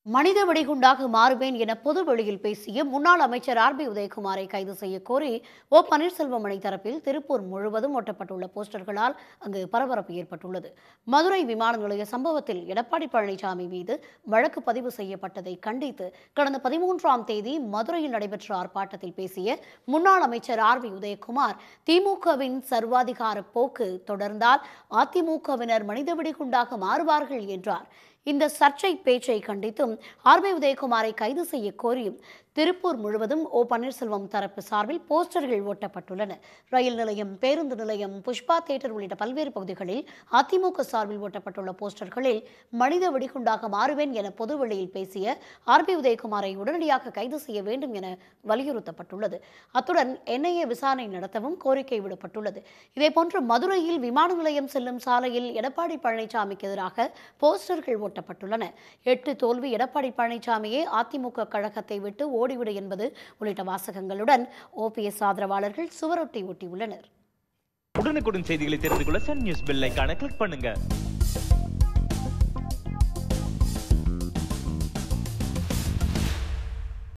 மனித வெடிகுண்டாக மாறுவேன் என பொது வெளியில் பேசிய முன்னாள் அமைச்சர் ஆர் பி உதயகுமாரை கைது செய்ய கோரி ஓ பன்னீர்செல்வம் அணி தரப்பில் திருப்பூர் முழுவதும் ஒட்டப்பட்டுள்ள போஸ்டர்களால் அங்கு பரபரப்பு ஏற்பட்டுள்ளது மதுரை விமான நிலைய சம்பவத்தில் எடப்பாடி பழனிசாமி மீது வழக்கு பதிவு செய்யப்பட்டதை கண்டித்து கடந்த பதிமூன்றாம் தேதி மதுரையில் நடைபெற்ற ஆர்ப்பாட்டத்தில் பேசிய முன்னாள் அமைச்சர் ஆர் வி உதயகுமார் திமுகவின் சர்வாதிகார போக்கு தொடர்ந்தால் அதிமுகவினர் மனித வெடிகுண்டாக மாறுவார்கள் என்றார் இந்த சர்ச்சை பேச்சை கண்டித்தும் ஆர்பி உதயகுமாரை கைது செய்ய கோரியும் திருப்பூர் முழுவதும் ஓ பன்னீர்செல்வம் தரப்பு சார்பில் போஸ்டர்கள் ஒட்டப்பட்டுள்ளன ரயில் நிலையம் பேருந்து நிலையம் புஷ்பா தியேட்டர் உள்ளிட்ட பல்வேறு பகுதிகளில் அதிமுக சார்பில் ஒட்டப்பட்டுள்ள போஸ்டர்களில் மனித வெடிகுண்டாக மாறுவேன் என பொதுவெளியில் பேசிய ஆர்பி உதயகுமாரை உடனடியாக கைது செய்ய வேண்டும் என வலியுறுத்தப்பட்டுள்ளது அத்துடன் என்ஐஏ விசாரணை நடத்தவும் கோரிக்கை விடப்பட்டுள்ளது இதேபோன்று மதுரையில் விமான நிலையம் செல்லும் சாலையில் எடப்பாடி பழனிசாமிக்கு எதிராக போஸ்டர்கள் ஒட்டப்பட்டுள்ளன எட்டு தோல்வி எடப்பாடி பழனிசாமியே அதிமுக கழகத்தை விட்டு ஓடிவிடு என்பது உள்ளிட்ட வாசகங்களுடன் ஓபிஎஸ் ஆதரவாளர்கள் சுவரொட்டி ஒட்டியுள்ளனர் உடனுக்குடன் செய்திகளை தெரிந்து கொள்ள சன் நியூஸ் பெல் ஐகானை கிளிக் பண்ணுங்க